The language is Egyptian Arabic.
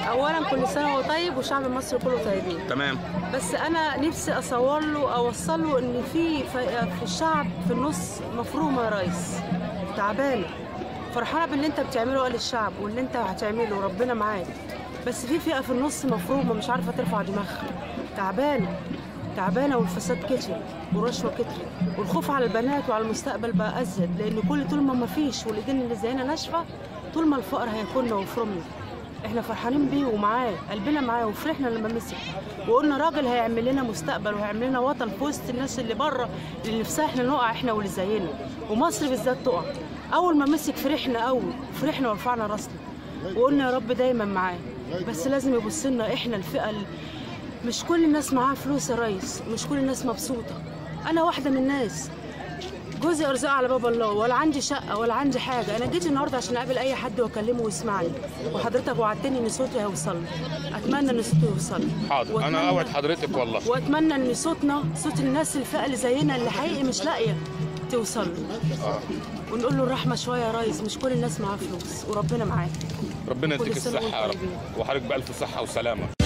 اولا كل سنه وهو طيب وشعب مصر كله طيبين تمام بس انا نفسي اصور له اوصل له ان في في الشعب في النص مفرومه يا ريس تعبانه فرحانه باللي انت بتعمله قال الشعب واللي انت هتعمله ربنا معاك بس في فئه في النص مفرومه مش عارفه ترفع دماغها تعبانه تعبانه والفساد كتر والرشوه كتر والخوف على البنات وعلى المستقبل بقى ازيد لان كل طول ما مفيش والايدين اللي زينا ناشفه طول ما الفقر هياكلنا ويفرمنا احنا فرحانين بيه ومعاه قلبنا معاه وفرحنا لما مسك وقلنا راجل هيعمل لنا مستقبل وهيعمل لنا وطن في وسط الناس اللي بره اللي نفسها احنا نقع احنا واللي زينا ومصر بالذات تقع اول ما مسك فرحنا قوي فرحنا ورفعنا راسنا وقلنا يا رب دايما معاه بس لازم يبص لنا احنا الفئه اللي مش كل الناس معاها فلوس يا ريس مش كل الناس مبسوطه انا واحده من الناس جوزي ارزاق على باب الله ولا عندي شقه ولا عندي حاجه انا جيت النهارده عشان اقابل اي حد واكلمه ويسمعني وحضرتك وعدتني ان صوتي هيوصل له اتمنى ان صوتي يوصل له حاضر انا وأتمنى- اوعد حضرتك والله واتمنى ان صوتنا صوت الناس الفئه اللي زينا اللي حقيقي مش لاقيه توصل له اه ونقول له الرحمه شويه يا ريس مش كل الناس معاها فلوس وربنا معاك ربنا كل يديك سنة الصحه يا رب وانتم طيبين. وحضرتك بالف صحه وسلامه